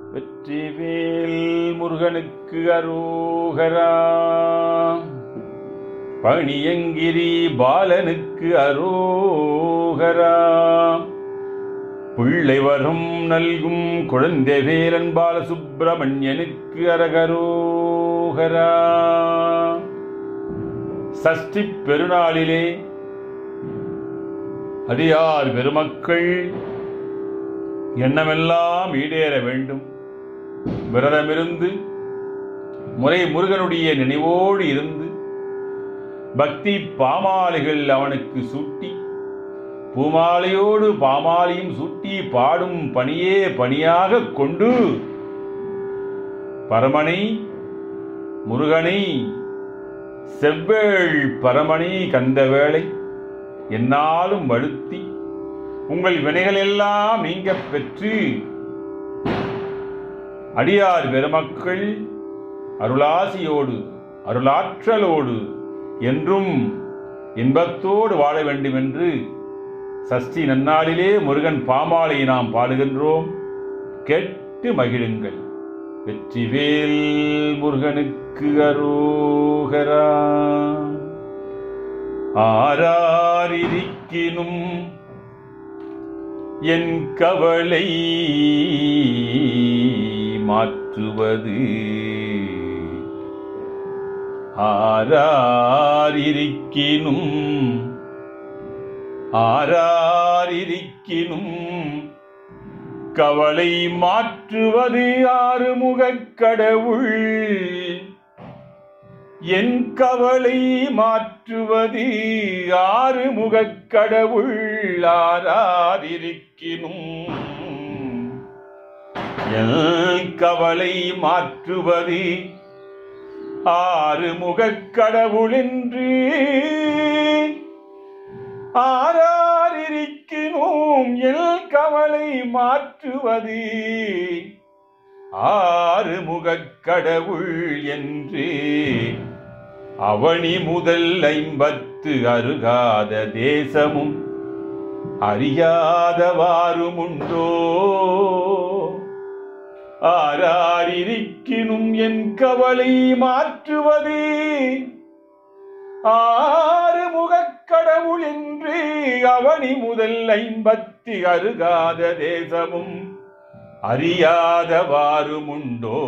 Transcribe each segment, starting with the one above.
வெற்றிவேல் முருகனுக்கு அரோகரா பணியங்கிரி பாலனுக்கு அரோகரா பிள்ளை வரும் நல்கும் குழந்தை வேலன் பாலசுப்பிரமணியனுக்கு அரகரோகரா சஷ்டி பெருநாளிலே அடியார் பெருமக்கள் எண்ணமெல்லாம் ஈடேற வேண்டும் விரதமிருந்து முறை முருகனுடைய நினைவோடு இருந்து பக்தி பாமாலைகள் அவனுக்கு சூட்டி பூமாலையோடு பாமாலையும் சூட்டி பாடும் பணியே பணியாக கொண்டு பரமனை முருகனை செவ்வேள் பரமணி கந்தவேளை என்னாலும் வழுத்தி உங்கள் வினைகள் எல்லாம் நீங்க பெற்று அடியார் பெருமக்கள் அருளாசியோடு அருளாற்றலோடு என்றும் இன்பத்தோடு வாழ வேண்டும் என்று சஷ்டி நன்னாளிலே முருகன் பாமாலை நாம் பாடுகின்றோம் கேட்டு மகிழுங்கள் வெற்றிவேல் முருகனுக்கு அரோகரா ஆராரிக்கினும் என் கவலை மாற்றுவது ஆராரிக்கினும் ஆராரிக்கினும் கவலை மாற்றுவது ஆறுமுகக் கடவுள் என் கவலை மாற்றுவது ஆறுமுகக் கடவுள் ஆராரிக்கினும் என் கவலை மாற்றுவது ஆறுமுகக் கடவுள் என்று ஆராரிக்கினோம் எல் கவலை மாற்றுவது ஆறுமுகக் கடவுள் என்று அவனி முதல் ஐம்பத்து அருகாத தேசமும் அறியாதவாறுமுண்டோ ஆராரிக்கினும் என் கவலை மாற்றுவது ஆறுமுகக் கடவுள் என்று அவனி முதல் ஐம்பத்தி அருகாத தேசமும் அறியாதவாறுமுண்டோ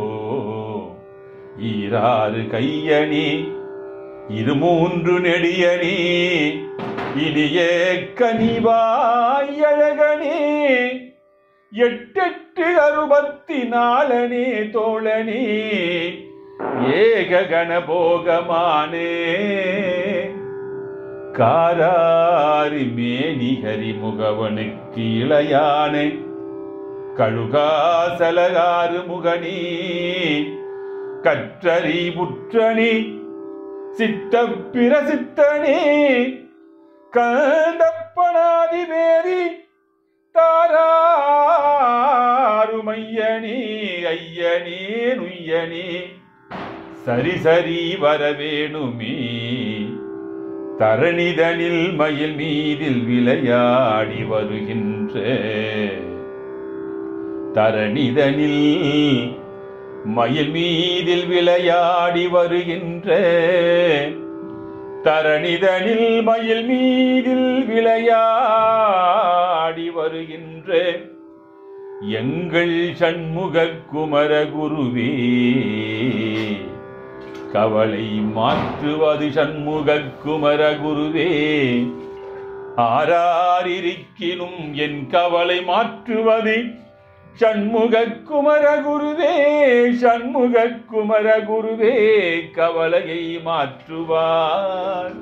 ஈராறு கையணி இருமூன்று நெடியணி இனிய கனிவாய் அழகனே எட்டெட்டு அறுபத்தி நாலனே தோழனே ஏக கணபோகமானே காராரி மேனிகரி முகவனுக்கு இளையானே கழுகாசலகாறு முகனி கற்றறி புற்றணி சித்த பிரசித்தனே கந்தப்பனாதி வேரி தாராருமையனே ஐயனே நுய்யனே சரி சரி வரவேணுமே தரணிதனில் மயில் மீதில் விளையாடி வருகின்ற தரணிதனில் மயில் மீதில் விளையாடி வருகின்ற தரணிதனில் மயில் மீதில் விளையாடி வருகின்ற எங்கள் சண்முக குமர குருவே கவலை மாற்றுவது சண்முக குமர குருவே ஆராரிக்கினும் என் கவலை மாற்றுவது சண்முக குமர குருவே சண்முக குமர குருவே கவலையை மாற்றுவார்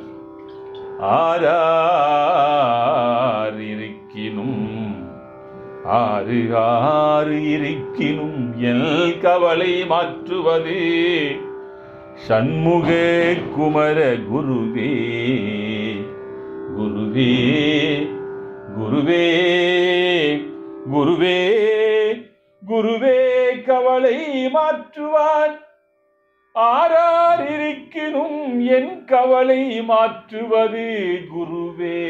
ஆரிக்கினும் ஆறு ஆறு இருக்கினும் எல் கவலை மாற்றுவது சண்முக குமர குருவே குருவே குருவே குருவே குருவே கவலை மாற்றுவான் ஆரார் இருக்கினும் என் கவலை மாற்றுவது குருவே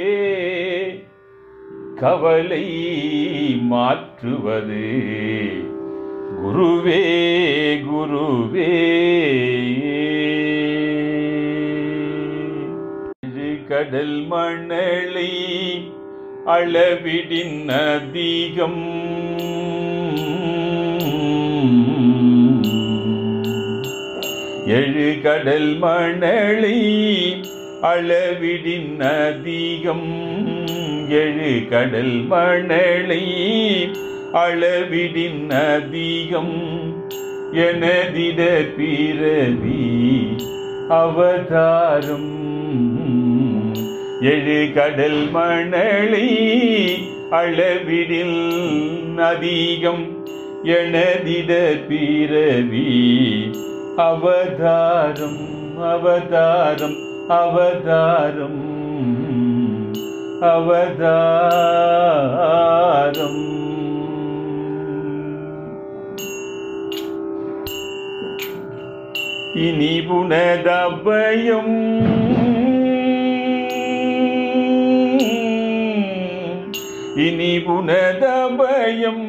கவலை மாற்றுவது குருவே குருவே இது கடல் மணலை அளவிடின் அதிகம் எழு கடல் மணலை அளவிடின் அதிகம் எழு கடல் மணலை அளவிடின் அதிகம் எனதிட பிறவி அவதாரம் எழு கடல் மணலை அளவிடில் அதிகம் எனதிட பிறவி அவதாரம் அவதாரம் அவதாரம் அவதாரம் இனி புனதபயம் இனி புனதபயம்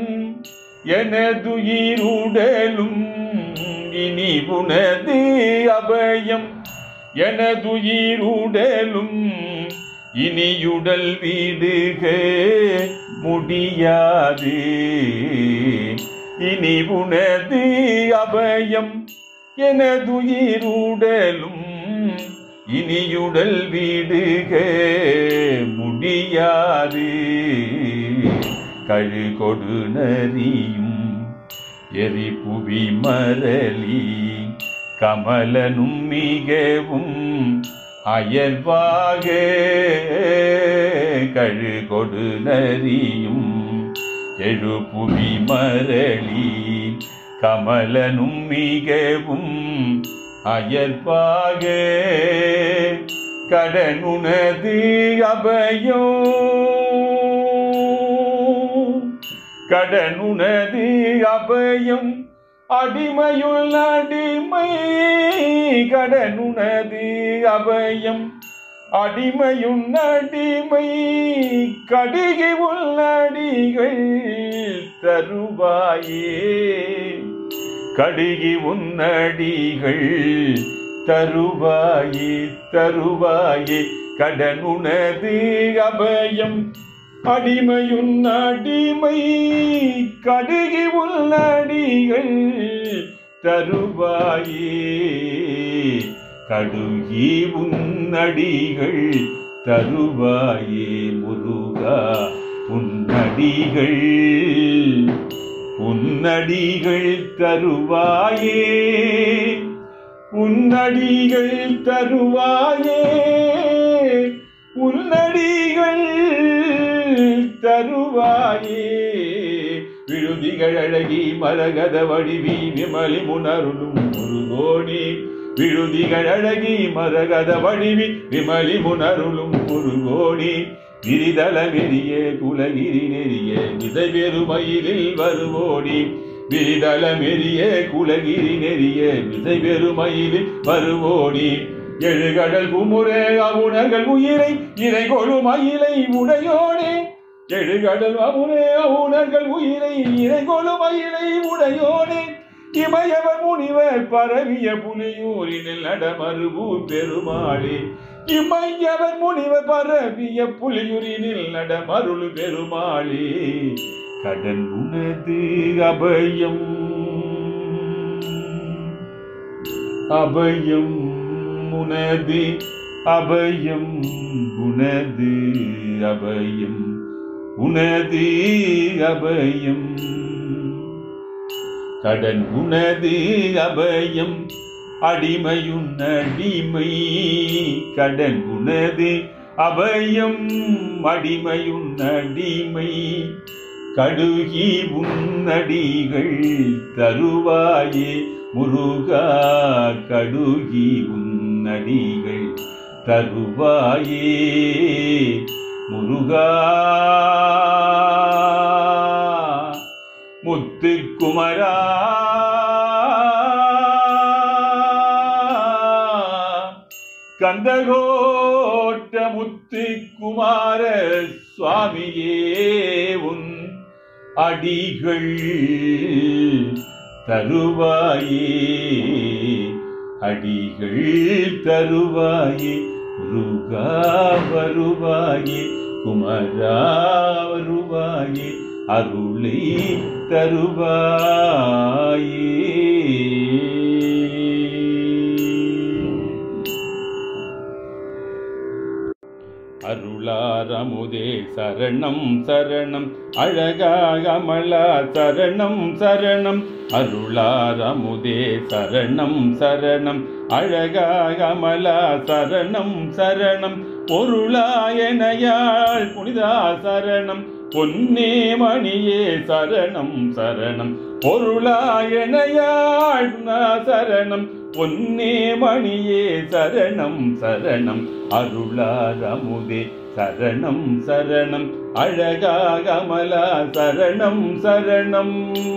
எனதுயிருடலும் இனி புனது அபயம் எனதுயிருடலும் இனியுடல் வீடுக முடியாது இனி புனது அபயம் எனதுயிருடலும் இனியுடல் வீடுக முடியாது கழுகொடு நரியும் எரிபுவி மரளி கமலனும் மிகவும் அயல்வாக கழுகொடு நரியும் எழுபுவி மரளி கமலனும் மிகவும் அயற்பாக கடனுனது அபயோ கடனுனது அபயம் அடிமையுள் அடிமை கடனுனது அபயம் அடிமையுன் அடிமை கடிகை உள்ளடிகள் தருவாயே கடுகி உன்னடிகள் தருவாயே தருவாயே கடனுனது அபயம் அடிமையுன் அடிமை கடுகி உள்ளடிகள் தருவாயே கடுகி உன்னடிகள் தருவாயே முருகா உன்னடிகள் உன்னடிகள் தருவாயே உன்னடிகள் தருவாயே உன்னடிகள் தருவாயே விழுதிகள் அழகி மரகத வடிவி விமலி முனருளும் முருகோணி விழுதிகள் அழகி மரகத வடிவி விமலி முனருளும் முருகோணி விரிதல வெறிய குலகிரி நெறிய விதை பெருமயிலில் வருவோடி விரிதல மெறிய குலகிரி நெறிய விதை பெருமயிலில் வருவோடி எழுகடல் குமுறே அவுணர்கள் உயிரை இறை கொழு மயிலை உடையோனே எழுகடல் அமுனே அவுணர்கள் உயிரை இறை கொழு மயிலை உடையோனே இமயவர் முனிவர் பரவிய புலியூரினில் நடமருவூர் பெருமாளே இமையவர் முனிவர் பரவிய புலியூரினில் நடமருள் பெருமாளே கடன் உனது அபயம் அபயம் உனது அபயம் உனது அபயம் உனது அபயம் கடன் உனது அபயம் அடிமையுன் அடிமை கடன் உனது அபயம் அடிமையுன் அடிமை கடுகி உன்னடிகள் தருவாயே முருகா கடுகி உன்னடிகள் தருவாயே முருகா முத்துக்குமரா கந்தகோட்ட முத்துக்குமார சுவாமியே உன் அடிகள் தருவாயே அடிகள் தருவாயே முருகா வருவாயே குமரா வருவாயே அருளை தருவாயே அருளாரமுதே சரணம் சரணம் அழகாக அமலா சரணம் சரணம் அருளாரமுதே சரணம் சரணம் அழகாக அமலா சரணம் சரணம் பொருளாயனையாள் புனிதா சரணம் பொன்னே மணியே சரணம் சரணம் பொருளாயனையாள் புனிதா சரணம் பொன்னே மணியே சரணம் சரணம் அருளாரமுதே சரணம் சரணம் அழகாக அமலா சரணம் சரணம்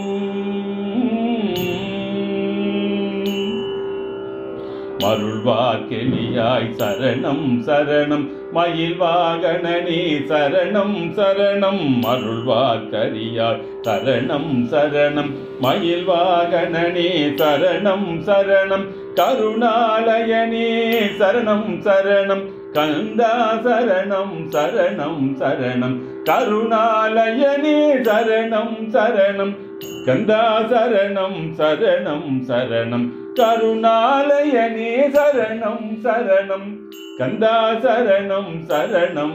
மருள்வாக்கெளியாய் சரணம் சரணம் மயில் வாகனனே சரணம் சரணம் அருள்வாக்கரியாய் சரணம் சரணம் மயில் வாகனனே சரணம் சரணம் கருணாலயனே சரணம் சரணம் கந்தா சரணம் சரணம் சரணம் கருணாலயனே சரணம் சரணம் கந்தா சரணம் சரணம் சரணம் கருணாலயனே சரணம் சரணம் கந்தா சரணம் சரணம்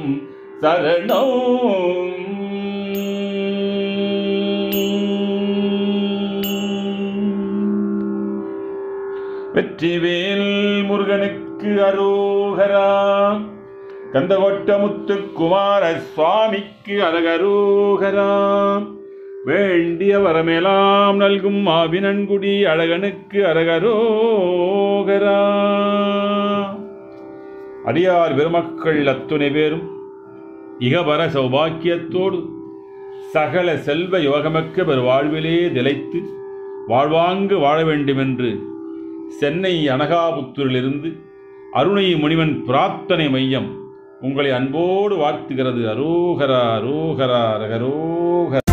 சரணம் வெற்றிவேல் முருகனுக்கு அரோகரா கந்தகொட்ட முத்துக்குமார சுவாமிக்கு அழகரோகரா வேண்டிய வரமெல்லாம் நல்கும் ஆவினன்குடி அழகனுக்கு அரகரோகரா அடியார் பெருமக்கள் அத்துணை பேரும் இகபர சௌபாக்கியத்தோடு சகல செல்வ யோகமக்க பெரு வாழ்விலே திளைத்து வாழ்வாங்கு வாழ வேண்டுமென்று சென்னை அனகாபுத்தூரிலிருந்து அருணை முனிவன் பிரார்த்தனை மையம் உங்களை அன்போடு வாழ்த்துகிறது அரோகரா அரோகரா ரகரோகரா